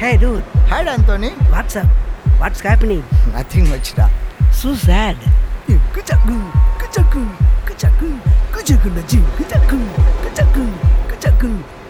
Hey dude, Hi, Anthony. what's up? What's happening? Nothing much, da. So sad. Kuchaku, kuchaku, kuchaku, kuchaku naji, kuchaku, kuchaku, kuchaku.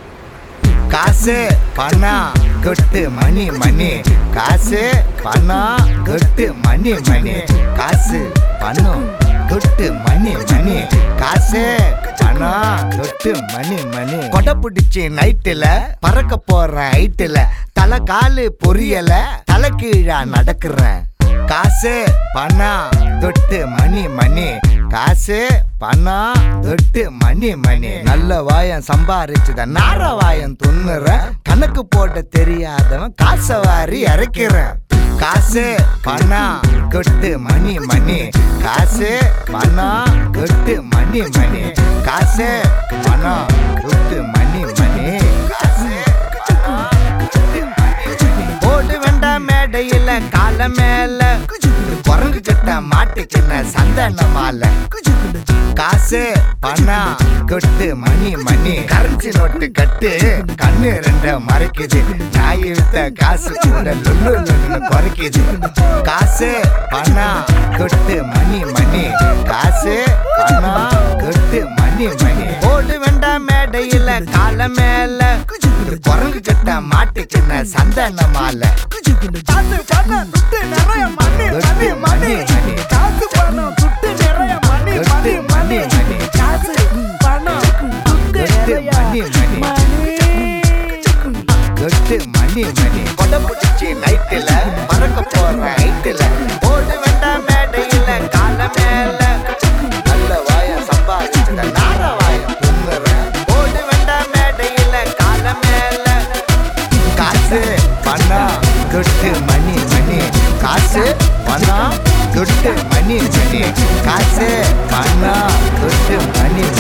காசு பணம் கொட்டு மணி மணி காசு பணம் கொட்டு மணி மணி காசு பணம் கொட்டு மணி மணி காசு பணம் கொட்டு மணி மணி கொடை பிடிச்சி நைட்டுல பறக்க போற ஹைட்டுல தலை காலு பொரியல தலை கீழா நடக்கிறேன் காசு பணம் தொட்டு மணி மணி காசு பணம் தொட்டு மணி மணி நல்ல வாயம் சம்பாரிச்சுத நார வாயம் துண்ணுறேன் கணக்கு போட தெரியாதவன் காசை வாரி இறக்கிறேன் காசு பணம் கொட்டு மணி மணி காசு பணம் கொட்டு மணி மணி காசு பணம் கொட்டு மணி மணி காசு பணம் கொட்டு மணி மணி ஓடு வேண்டாம் மேடையில கால மேல குரங்கு கிட்ட மாட்டுக்கின சந்தன மாலை காசு பணம் கொட்டு மணி மணி கரன்சி நோட்டு கட்டு கண்ணு ரெண்ட மறைக்குது நாய் வித்த காசு கூட லுல்லு லுல்லுன்னு குறைக்குது காசு பணம் கொட்டு மணி மணி காசு பணம் கொட்டு மணி மணி ஓடு வேண்டாம் மேடையில கால மேல குரங்கு கிட்ட மாட்டுக்கின சந்தன மாலை காசு பணம் துட்டு நிறைய மணி மணி மணி காசு பணம் துட்டு நிறைய மணி மணி மணி காசு பணம் துட்டு கொட்டு மணி நிறைய மணி கொட்டு மணி மணி கொடை பிடிச்சி நைட்டுல பறக்க போற ஹைட்டுல ஓடு வேண்டாம் மேடையில கால மேல நல்ல வாய சம்பாதிச்சுட நார வாய துண்ணுறேன் ஓடு வேண்டாம் மேடையில கால மேல காசு பணம் கொட்டு மணி மணி காசு பணம் கொட்டு மணி மணி காசு பணம் கொட்டு மணி